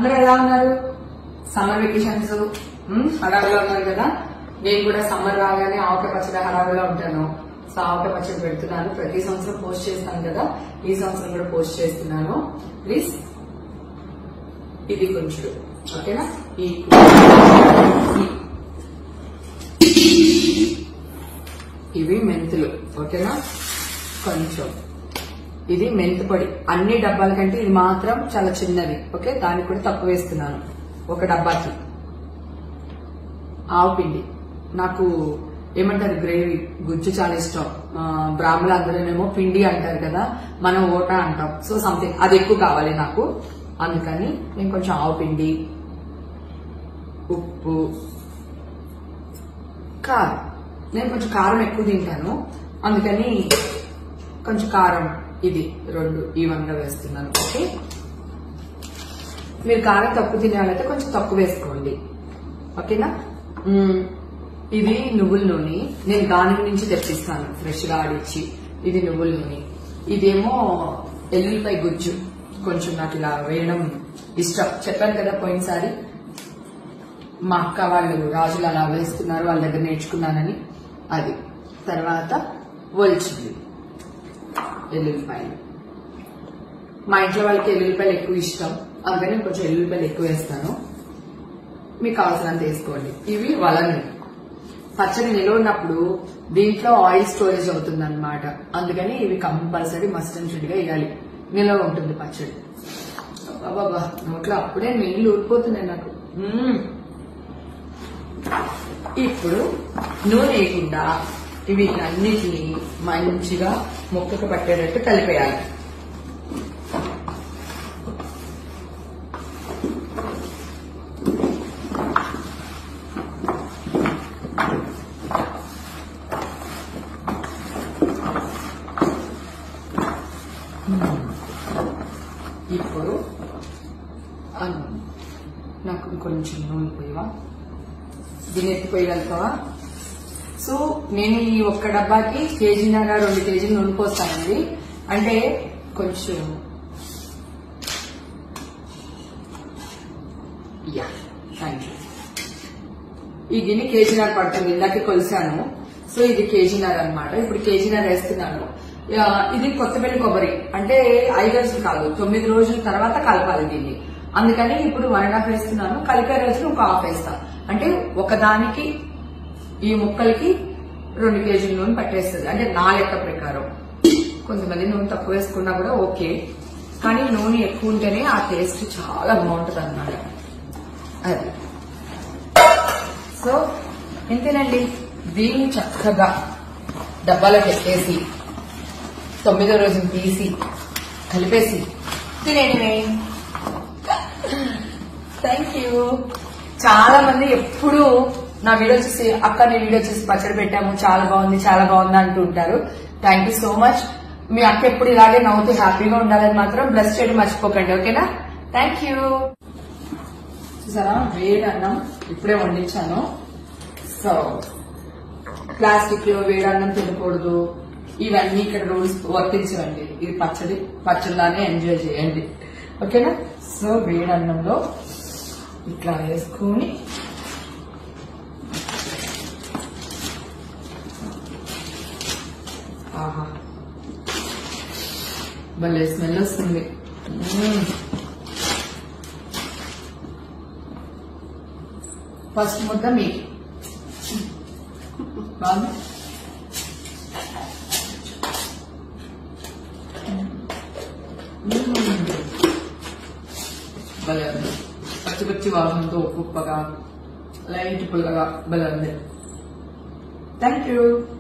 అందరూ ఎలా ఉన్నారు సమ్మర్ వెకేషన్స్ హడావిలో ఉన్నారు కదా నేను కూడా సమ్మర్ రాగానే ఆవకాయ పచ్చడి హడావిలో ఉంటాను సో ఆవకాయ పచ్చడి పెడుతున్నాను ప్రతి సంవత్సరం పోస్ట్ చేస్తాను కదా ఈ సంవత్సరం కూడా పోస్ట్ చేస్తున్నాను ప్లీజ్ ఇది కొంచెం ఓకేనా ఈ ఇవి మెంతులు ఓకేనా కొంచెం ఇది మెంతు పొడి అన్ని డబ్బాల కంటే ఇది మాత్రం చాలా చిన్నది ఓకే దానికి కూడా తక్కువ వేస్తున్నాను ఒక డబ్బాకి ఆవు పిండి నాకు ఏమంటారు గ్రేవీ గుజ్జు చాలా ఇష్టం ఆ, బ్రాహ్మణులు అందరూనేమో పిండి అంటారు కదా మనం ఓట అంటాం సో సంథింగ్ అది ఎక్కువ కావాలి నాకు అందుకని నేను కొంచెం ఆవు పిండి ఉప్పు కారం నేను కొంచెం కారం ఎక్కువ తింటాను అందుకని కొంచెం కారం ఇది రెండు ఈవెన్ గా వేస్తున్నాను ఓకే మీరు కారం తక్కువ తినాలంటే కొంచెం తక్కువ వేసుకోండి ఓకేనా మ్మ్. ఇది నువ్వుల నూనె నేను గానుగ నుంచి తెప్పిస్తాను ఫ్రెష్ గా ఆడిచ్చి ఇది నువ్వుల నూనె ఇదేమో ఎల్లుల్లిపాయ గుజ్జు కొంచెం నాకు ఇలా వేయడం ఇష్టం చెప్పాను కదా పోయినసారి మా అక్క వాళ్ళు రాజులు అలా వేస్తున్నారు వాళ్ళ దగ్గర నేర్చుకున్నానని అది తర్వాత ఒలిచింది ఎల్లుల్లిపాయలు మా ఇంట్లో వాళ్ళకి ఎల్లుల్లిపాయలు ఎక్కువ ఇష్టం అందుకని నేను కొంచెం ఎల్లుల్లిపాయలు ఎక్కువ వేస్తాను మీకు కావాల్సినంత వేసుకోండి ఇవి వలని పచ్చడి నిల్వ ఉన్నప్పుడు దీంట్లో ఆయిల్ స్టోరేజ్ అవుతుంది అనమాట అందుకని ఇవి కంపల్సరీ మస్ట్ అండ్ షుడ్ గా వేయాలి నిల్వ ఉంటుంది పచ్చడి బాబా నోట్లో అప్పుడే నీళ్లు ఊరిపోతున్నాయి నాకు మ్మ్. ఇప్పుడు నూనె వేయకుండా వీటన్నిటిని మంచిగా ముక్కకు పట్టేటట్టు కలిపేయాలి ఇప్పుడు అన్నం నాకు ఇంకొంచెం నూనె పోయవా దీన్ని ఎత్తిపోయగలుగుతావా సో నేను ఈ ఒక్క డబ్బాకి కేజీన్నర రెండు కేజీలు నూనె పోస్తానండి అంటే కొంచెం యా థ్యాంక్ యూ ఈ గిన్నె కేజీన్నర పడుతుంది ఇందాక కొలిసాను సో ఇది కేజీన్నర అన్నమాట ఇప్పుడు కేజీన్నర వేస్తున్నాను ఆ, ఇది కొత్తపల్లి కొబ్బరి అంటే ఐదు రోజులు కాదు తొమ్మిది రోజుల తర్వాత కలపాలి దీన్ని అందుకని ఇప్పుడు వన్ అండ్ హాఫ్ వేస్తున్నాను కలిపే రోజులు ఒక హాఫ్ వేస్తాను అంటే ఒకదానికి ఈ ముక్కలకి రెండు కేజీల నూనె పట్టేస్తుంది అంటే నా లెక్క ప్రకారం కొంతమంది నూనె తక్కువ వేసుకున్నా కూడా ఓకే కానీ నూనె ఎక్కువ ఉంటేనే ఆ టేస్ట్ చాలా బాగుంటుంది అన్నమాట అది సో ఇంతేనండి దీన్ని చక్కగా డబ్బాలో పెట్టేసి తొమ్మిదో రోజున తీసి కలిపేసి తినేయడమే థ్యాంక్ యూ చాలా మంది ఎప్పుడు నా వీడియో చూసి అక్క నీ వీడియో చూసి పచ్చడి పెట్టాము చాలా బాగుంది చాలా బాగుంది అంటూ ఉంటారు థ్యాంక్ యూ సో మచ్ మీ అక్క ఎప్పుడు ఇలాగే నవ్వుతూ హ్యాపీగా ఉండాలని మాత్రం బ్లస్ చేయడం మర్చిపోకండి ఓకేనా థ్యాంక్ యూ చూసారా వేడి అన్నం ఇప్పుడే వండించాను సో ప్లాస్టిక్ లో వేడి అన్నం తినకూడదు ఇవన్నీ ఇక్కడ రూల్స్ వర్తించవండి ఇది పచ్చడి పచ్చడిలానే ఎంజాయ్ చేయండి ఓకేనా సో వేడి అన్నంలో ఇట్లా వేసుకొని ఆహా భలే స్మెల్ వస్తుంది మ్మ్. ఫస్ట్ ముద్ద మీ బాగుంది మ్మ్. భలే ఉంది పచ్చి పచ్చి వాసనతో ఉప్పు ఉప్పగా లైట్ పుల్లగా భలే ఉంది థ్యాంక్ యూ